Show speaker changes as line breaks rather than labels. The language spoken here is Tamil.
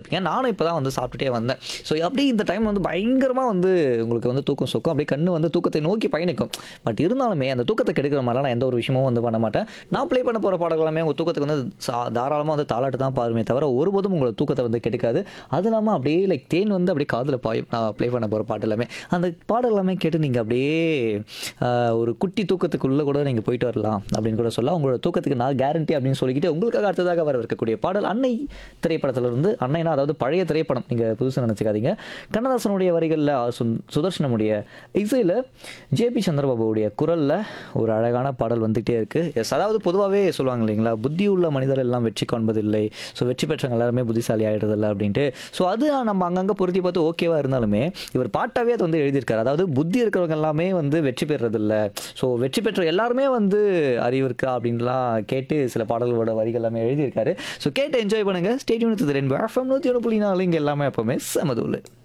சாப்பிட்ருப்பீங்க நானும் இப்போ தான் வந்து சாப்பிட்டுட்டே வந்தேன் ஸோ அப்படியே இந்த டைம் வந்து பயங்கரமாக வந்து உங்களுக்கு வந்து தூக்கம் சொக்கும் அப்படியே கண்ணு வந்து தூக்கத்தை நோக்கி பயணிக்கும் பட் இருந்தாலுமே அந்த தூக்கத்தை கெடுக்கிற மாதிரிலாம் நான் எந்த ஒரு விஷயமும் வந்து பண்ண மாட்டேன் நான் ப்ளே பண்ண போகிற பாடல் எல்லாமே உங்கள் தூக்கத்துக்கு வந்து சா தாராளமாக வந்து தாளாட்டு தான் பாருமே தவிர ஒருபோதும் உங்களை தூக்கத்தை வந்து கெடுக்காது அது இல்லாமல் அப்படியே லைக் தேன் வந்து அப்படியே காதில் பாயும் நான் ப்ளே பண்ண போகிற பாட்டு எல்லாமே அந்த பாடல் எல்லாமே கேட்டு நீங்கள் அப்படியே ஆஹ், ஒரு குட்டி தூக்கத்துக்குள்ளே கூட நீங்கள் போயிட்டு வரலாம் அப்படின்னு கூட சொல்லலாம் உங்களோட தூக்கத்துக்கு நான் கேரண்டி அப்படின்னு சொல்லிக்கிட்டு உங்களுக்காக அடுத்ததாக வர இருக்கக்கூடிய பாடல் அன்னை திரைப்படத்திலிருந்து அன்னைனா அதாவது பழைய திரைப்படம் நீங்கள் புதுசாக நினச்சிக்காதீங்க கண்ணதாசனுடைய வரிகளில் சுதர்ஷனமுடைய இசையில் ஜேபி சந்திரபாபுவுடைய குரலில் ஒரு அழகான பாடல் வந்துகிட்டே இருக்குது எஸ் அதாவது பொதுவாகவே சொல்லுவாங்க இல்லைங்களா புத்தி உள்ள மனிதர் எல்லாம் வெற்றி காண்பதில்லை ஸோ வெற்றி பெற்றவங்க எல்லாருமே புத்திசாலி ஆகிடுறதில்ல அப்படின்ட்டு ஸோ அது நம்ம அங்கங்கே பொருத்தி பார்த்து ஓகேவா இருந்தாலுமே இவர் பாட்டாவே அது வந்து எழுதியிருக்காரு அதாவது புத்தி இருக்கிறவங்க எல்லாமே வந்து வெற்றி பெறதில்ல ஸோ வெற்றி பெற்ற எல்லாருமே வந்து அறிவு இருக்கா அப்படின்லாம் கேட்டு சில பாடல்களோட வரிகள் எல்லாமே எழுதியிருக்காரு ஸோ கேட்டு என்ஜாய் பண்ணுங்கள் ஸ்டேடியம் ரெண்டு எஃப்எம் நூற்றி ஒன்று புள்ளி நாலு இங்கே எல்லாமே எப்போவுமே சமதூள்